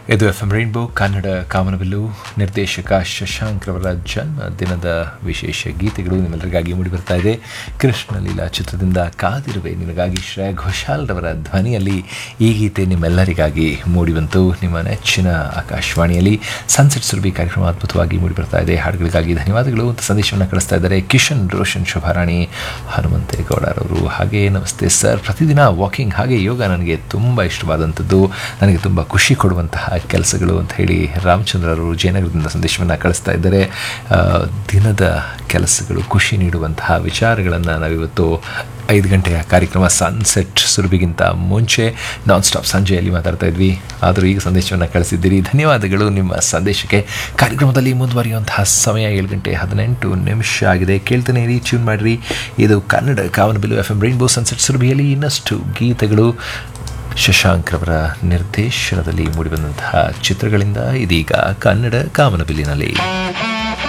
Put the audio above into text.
ಇದು F M rainbow Kannada ಕಾಮನಬಿಲ್ಲು ನಿರ್ದೇಶಕ ಶಶಾಂಕ್ ರವರ ಜನ್ಮ ದಿನದ ವಿಶೇಷ ಗೀತೆಗಳು ನಿಮ್ಮೆಲ್ಲರಿಗಾಗಿ ಮೂಡಿಬರ್ತಾ ಇದೆ ಕೃಷ್ಣ ಲೀಲಾ ಚಿತ್ರದಿಂದ ಕಾದಿರುವೆ ನಿನಗಾಗಿ ಶ್ರೇಯ ಘೋಷಾಲ್ ರವರ ಧ್ವನಿಯಲ್ಲಿ ಈ ಗೀತೆ ನಿಮ್ಮೆಲ್ಲರಿಗಾಗಿ ಮೂಡಿಬಂತು ನಿಮ್ಮ ನೆಚ್ಚಿನ ಆಕಾಶವಾಣಿಯಲ್ಲಿ ಸನ್ಸೆಟ್ ಸುರಭಿ ಕಾರ್ಯಕ್ರಮ ಅದ್ಭುತವಾಗಿ ಮೂಡಿಬರ್ತಾ ಇದೆ ಹಾಡುಗಳಿಗಾಗಿ ಧನ್ಯವಾದಗಳು ಅಂತ ಸಂದೇಶವನ್ನು ಕಳಿಸ್ತಾ ಇದ್ದಾರೆ ಕಿಶನ್ ರೋಷನ್ ಶುಭಾರಾಣಿ ಹನುಮಂತೇಗೌಡರವರು ಹಾಗೆ ನಮಸ್ತೆ ಸರ್ ಪ್ರತಿದಿನ ವಾಕಿಂಗ್ ಹಾಗೆ ಯೋಗ ನನಗೆ ತುಂಬ ಇಷ್ಟವಾದಂಥದ್ದು ನನಗೆ ತುಂಬ ಖುಷಿ ಕೊಡುವಂತಹ ಕೆಲಸಗಳು ಅಂತ ಹೇಳಿ ರಾಮಚಂದ್ರರು ಜಯನಗರದಿಂದ ಸಂದೇಶವನ್ನು ಕಳಿಸ್ತಾ ಇದ್ದಾರೆ ಆ, ದಿನದ ಕೆಲಸಗಳು ಖುಷಿ ನೀಡುವಂತಹ ವಿಚಾರಗಳನ್ನು ನಾವಿವತ್ತು ಐದು ಗಂಟೆಯ ಕಾರ್ಯಕ್ರಮ ಸನ್ಸೆಟ್ ಸುರಭಿಗಿಂತ ಮುಂಚೆ ನಾನ್ ಸ್ಟಾಪ್ ಸಂಜೆಯಲ್ಲಿ ಮಾತಾಡ್ತಾ ಇದ್ವಿ ಆದರೂ ಈಗ ಸಂದೇಶವನ್ನು ಕಳಿಸಿದ್ದೀರಿ ಧನ್ಯವಾದಗಳು ನಿಮ್ಮ ಸಂದೇಶಕ್ಕೆ ಕಾರ್ಯಕ್ರಮದಲ್ಲಿ ಮುಂದುವರಿಯುವಂತಹ ಸಮಯ ಏಳು ಗಂಟೆ ಹದಿನೆಂಟು ನಿಮಿಷ ಆಗಿದೆ ಕೇಳ್ತಾನೆ ಇರಿ ಟ್ಯೂನ್ ಮಾಡಿರಿ ಇದು ಕನ್ನಡ ಕಾವನಬಿಲ್ಲು ಎಫ್ ಎಂ ರೈನ್ಬೋ ಸನ್ಸೆಟ್ ಸುರಭಿಯಲ್ಲಿ ಇನ್ನಷ್ಟು ಗೀತೆಗಳು ಶಶಾಂಕ್ ರವರ ನಿರ್ದೇಶನದಲ್ಲಿ ಮೂಡಿಬಂದಂತಹ ಚಿತ್ರಗಳಿಂದ ಇದೀಗ ಕನ್ನಡ ಕಾಮನಬಿಲ್ಲಿನಲ್ಲಿ